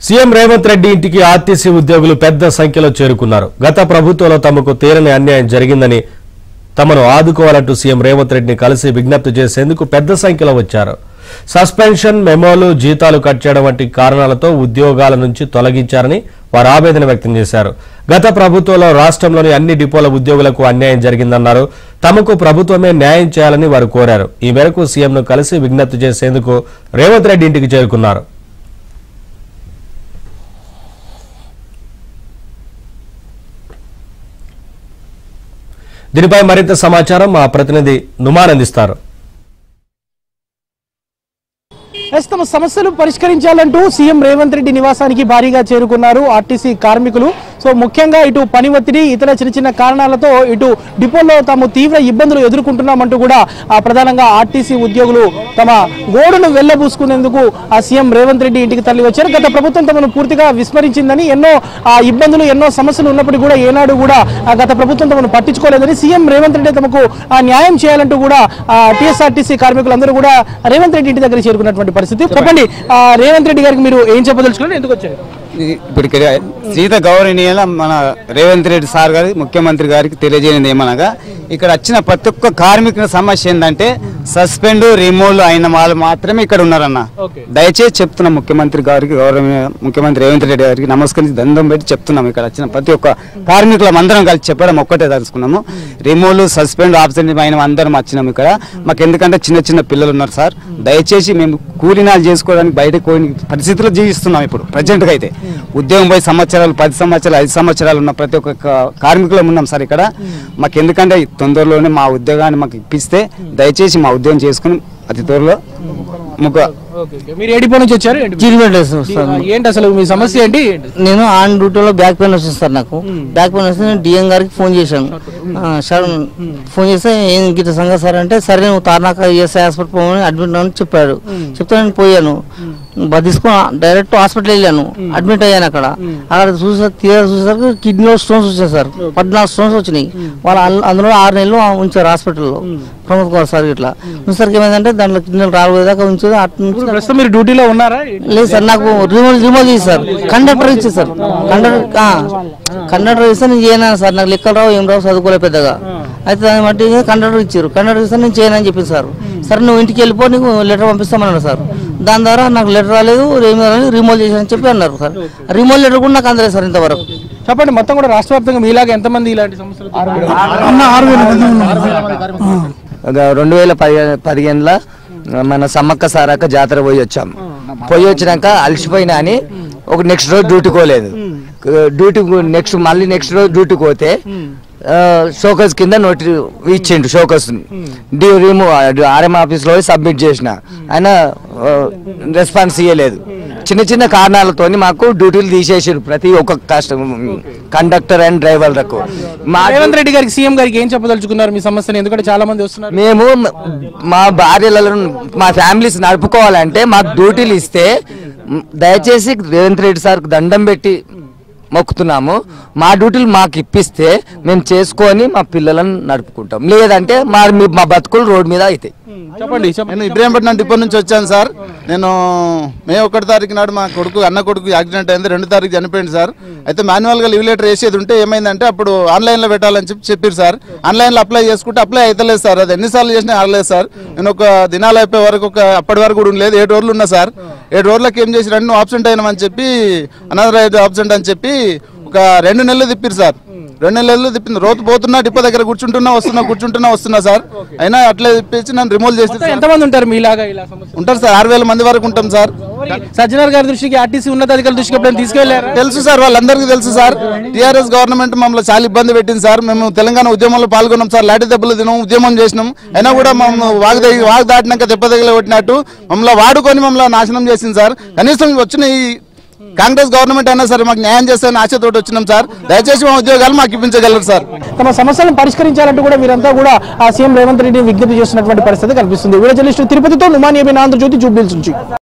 CM Revanth Reddy ఇంటికి RTC ఉద్యోగులు పెద్ద సంఖ్యలో చేరుకున్నారు గత ప్రభుత్వంలో తమకు తీరని అన్యాయం జరిగిందని తమను ఆదుకోవాలంటూ సీఎం రేవంత్ రెడ్డిని కలిసి విజ్ఞప్తి చేసేందుకు పెద్ద సంఖ్యలో వచ్చారు సస్పెన్షన్ మెమోలు జీతాలు కట్ చేయడం వంటి కారణాలతో ఉద్యోగాల నుంచి తొలగించారని వారు ఆవేదన వ్యక్తం చేశారు గత ప్రభుత్వంలో రాష్ట్రంలోని అన్ని డిపోల ఉద్యోగులకు అన్యాయం జరిగిందన్నారు తమకు ప్రభుత్వమే న్యాయం చేయాలని వారు కోరారు ఈ మేరకు సీఎంను కలిసి విజ్ఞప్తి చేసేందుకు రేవంత్ రెడ్డి ఇంటికి చేరుకున్నారు దీనిపై మరింత సమాచారం మా ప్రతినిధి నుమాన్ అందిస్తారు ఎస్ తమ సమస్యలు పరిష్కరించాలంటూ సీఎం రేవంత్ రెడ్డి నివాసానికి భారీగా చేరుకున్నారు ఆర్టీసీ కార్మికులు సో ముఖ్యంగా ఇటు పని ఒత్తిడి ఇతర చిన్న చిన్న కారణాలతో ఇటు డిపోలో తాము తీవ్ర ఇబ్బందులు ఎదుర్కొంటున్నామంటూ కూడా ఆ ప్రధానంగా ఆర్టీసీ ఉద్యోగులు తమ గోడును వెళ్లబూసుకునేందుకు ఆ సీఎం రేవంత్ రెడ్డి ఇంటికి తరలి వచ్చారు గత ప్రభుత్వం తమను పూర్తిగా విస్మరించిందని ఎన్నో ఆ ఇబ్బందులు ఎన్నో సమస్యలు ఉన్నప్పటికీ కూడా ఏనాడు కూడా ఆ గత ప్రభుత్వం తమను పట్టించుకోలేదని సీఎం రేవంత్ రెడ్డి తమకు ఆ న్యాయం చేయాలంటూ కూడా టీఎస్ఆర్టీసీ కార్మికులందరూ కూడా రేవంత్ రెడ్డి ఇంటి దగ్గర చేరుకున్నటువంటి పరిస్థితి చెప్పండి ఆ, రేవంత్ రెడ్డి గారికి మీరు ఏం చెప్పదలుచుకున్నారు ఎందుకు వచ్చారు ఇప్పుడు ఇక్కడ సీత గౌరవనీయుల మన రేవంత్ రెడ్డి సార్ గారి ముఖ్యమంత్రి గారికి తెలియజేయనిది ఏమనగా ఇక్కడ వచ్చిన ప్రతి ఒక్క కార్మికుల సమస్య ఏంటంటే సస్పెండ్ రిమూవ్ అయిన వాళ్ళు మాత్రమే ఇక్కడ ఉన్నారన్న ఓకే. దయచేసి చెప్తున్నాం ముఖ్యమంత్రి గారికి గౌరవ ముఖ్యమంత్రి రేవంత్ రెడ్డి గారికి నమస్కరించి దండం పెట్టి చెప్తున్నాం ఇక్కడ వచ్చిన ప్రతి ఒక్క కార్మికులం అందరం కలిసి చెప్పడం ఒక్కటే తెలుసుకున్నాము రిమూవ్ సస్పెండ్ ఆబ్సెంట్ అయిన అందరం వచ్చినాం ఇక్కడ మాకు ఎందుకంటే చిన్న చిన్న పిల్లలు ఉన్నారు సార్ దయచేసి మేము కూలినాలు చేసుకోవడానికి బయటకు పోయిన పరిస్థితుల్లో జీవిస్తున్నాం ఇప్పుడు ప్రజెంట్గా అయితే ఉద్యోగం పోయి సంవత్సరాలు పది సంవత్సరాలు ఐదు సంవత్సరాలు ఉన్న ప్రతి ఒక్క కా- కార్మికులం ఉన్నాం సార్ ఇక్కడ మాకు ఎందుకంటే ఈ తొందరలోనే మా ఉద్యోగాన్ని మాకు ఇప్పిస్తే దయచేసి మా ఉద్యోగం చేసుకుని అతి త్వరలో ముగ్గు మీరు ఏ డిపో నుంచి వచ్చారు ఏంటి? చిరుమెట్ వస్తాను ఆ, ఏంటి అసలు మీ సమస్య ఏంటి నేను ఆన్ డ్యూటీలో బ్యాక్ పెయిన్ వచ్చింది సార్ నాకు బ్యాక్ పెయిన్ వస్తే నేను డిఎం గారికి ఫోన్ చేశాను ఆ, సార్ ఫోన్ చేస్తే ఏం గిట్ట సంగతి సార్ అంటే సరే నువ్వు తార్నాక ఈఎస్ఐ హాస్పిటల్ పోమని అడ్మిట్ అని చెప్పాడు చెప్తే నేను పోయాను బ- తీసుకొని డైరెక్ట్ హాస్పిటల్ వెళ్ళాను అడ్మిట్ అయ్యాను అక్కడ అక్కడ చూసే తీరా చూసేసరికి కిడ్నీలో స్టోన్స్ వచ్చాయి సార్ పద్నాలుగు స్టోన్స్ వచ్చినాయి వాళ్ళు అల్- అందులో ఆరు నెలలు ఉంచారు హాస్పిటల్లో ప్రమోద్ కుమార్ సార్ ఇట్లా ఉంచేసరికి ఏమైందంటే దాంట్లో కిడ్నీలు రాబోయేదాకా ఉంచేది అటు నుంచి ఇప్పుడు ప్రస్తుతం మీరు డ్యూటీలో ఉన్నారా లేదు సార్ నాకు రిమోట్ రిమోట్ చేశారు కండక్టర్ ఇచ్చి సార్ కండక్టర్ ఆ, కండక్టర్ ఇస్తే నేను చేయను సార్ నాకు లెక్కలు రావు ఏం రావు చదువుకోలే పెద్దగా అయితే దాన్ని బట్టి కండక్టర్ ఇచ్చారు కండక్టర్ ఇస్తే నేను చేయను అని చెప్పింది సార్ సరే నువ్వు ఇంటికి వెళ్ళిపో నీకు లెటర్ పంపిస్తామన్నారు సార్ దాని ద్వారా నాకు లెటర్ రాలేదు ఏమీ రాలేదు రిమోట్ చేశానని చెప్పి అన్నారు సార్ రిమోట్ లెటర్ కూడా నాకు అందలేదు సార్ ఇంతవరకు చెప్పండి మొత్తం కూడా రాష్ట్ర వ్యాప్తంగా మీలాగా ఎంతమంది ఇలాంటి సమస్యలు ఒక రెండు వేల పదిహేను పదిహేనులో మన సమ్మక్క సారక్క జాతర పోయి వచ్చాం పోయి వచ్చినాక అలసిపోయినా అని ఒక నెక్స్ట్ రోజు డ్యూటీకి పోలేదు డ్యూటీ నెక్స్ట్ మళ్ళీ నెక్స్ట్ రోజు డ్యూటీకి పోతే షోకస్ కింద నోటి ఇచ్చిండు షోకస్ డి రిమూవ్ ఆర్ఎం ఆఫీస్లో పోయి సబ్మిట్ చేసిన ఆయన రెస్పాన్స్ ఇవ్వలేదు చిన్న చిన్న కారణాలతోని మాకు డ్యూటీలు తీసేసారు ప్రతి ఒక్క కష్టం కండక్టర్ అండ్ డ్రైవర్లకు మా రేవంత్ రెడ్డి గారికి సీఎం గారికి ఏం చెప్పదలుచుకున్నారు మీ సమస్యని ఎందుకంటే చాలా మంది వస్తున్నారు మేము మ- మా భార్యలను మా ఫ్యామిలీస్ నడుపుకోవాలంటే మాకు డ్యూటీలు ఇస్తే మ్, దయచేసి రేవంత్ రెడ్డి సార్ దండం పెట్టి మొక్కుతున్నాము మా డ్యూటీలు మాకు ఇప్పిస్తే మేము చేసుకొని మా పిల్లలను నడుపుకుంటాం లేదంటే మా మా బతుకులు రోడ్ మీద అవుతాయి చెప్పండి చెప్పండి నేను ఇబ్రాహీంపట్నం డిపో నుంచి వచ్చాను సార్ నేను మే ఒకటి తారీఖు నాడు మా కొడుకు అన్న కొడుకు యాక్సిడెంట్ అయింది రెండు తారీఖు చనిపోయింది సార్ అయితే మాన్యువల్ గా లీవ్ లెటర్ వేసేది ఉంటే ఏమైందంటే అప్పుడు ఆన్లైన్ లో పెట్టాలని చెప్పి చెప్పారు సార్ ఆన్లైన్ లో అప్లై చేసుకుంటే అప్లై అవుతలేదు సార్ అది ఎన్నిసార్లు చేసినా ఆగలేదు సార్ నేను ఒక దినాలు అయిపోయే వరకు ఒక అప్పటి వరకు కూడా ఉండలేదు ఏడు రోజులు ఉన్నా సార్ ఏడు రోజులకి ఏం చేసి రెండు ఆబ్సెంట్ అయినామని చెప్పి అనదర్ ఆబ్సెంట్ అని చెప్పి ఒక రెండు నెలలు తిప్పారు సార్ రెండు నెలలు తిప్పింది రోజు పోతున్నా డిపో దగ్గర కూర్చుంటున్నా వస్తున్నా కూర్చుంటున్నా వస్తున్నా సార్ అయినా అట్లే తిప్పేసి నన్ను రిమూవ్ చేసి మొత్తం ఎంతమంది ఉంటారు మీలాగా ఇలా సమస్య ఉంటారు సార్ ఆరు వేల మంది వరకు ఉంటాం సార్ సజ్జనార్ గారి దృష్టికి ఆర్టీసీ ఉన్నతాధికారుల దృష్టికి ఎప్పుడైనా తీసుకెళ్లారా తెలుసు సార్ వాళ్ళందరికీ తెలుసు సార్ టీఆర్ఎస్ గవర్నమెంట్ మమ్మల్ని చాలా ఇబ్బంది పెట్టింది సార్ మేము తెలంగాణ ఉద్యమంలో పాల్గొన్నాం సార్ లాఠీ దెబ్బలు తిన్నాం ఉద్యమం చేసినాం అయినా కూడా మమ్మల్ని వాగు దగి వాగు దాటినాక దెబ్బ తగిలి కొట్టినట్టు మమ్మల్ని వాడుకొని మమ్మల్ని నాశనం చేసింది సార్ కనీసం వచ్చిన ఈ కాంగ్రెస్ గవర్నమెంట్ అయినా సరే మాకు న్యాయం చేస్తారని ఆశతోటి వచ్చినాం సార్ దయచేసి మా ఉద్యోగాలు మాకు ఇప్పించగలరు సార్ తమ సమస్యలను పరిష్కరించాలంటూ కూడా వీరంతా కూడా ఆ సీఎం రేవంత్ రెడ్డి విజ్ఞప్తి చేస్తున్నటువంటి పరిస్థితి కనిపిస్తుంది వీడియో జర్నలిస్టు తిరుపతితో నుమాని ఆంధ్రజ్యోతి జూబ్లీస్ నుంచి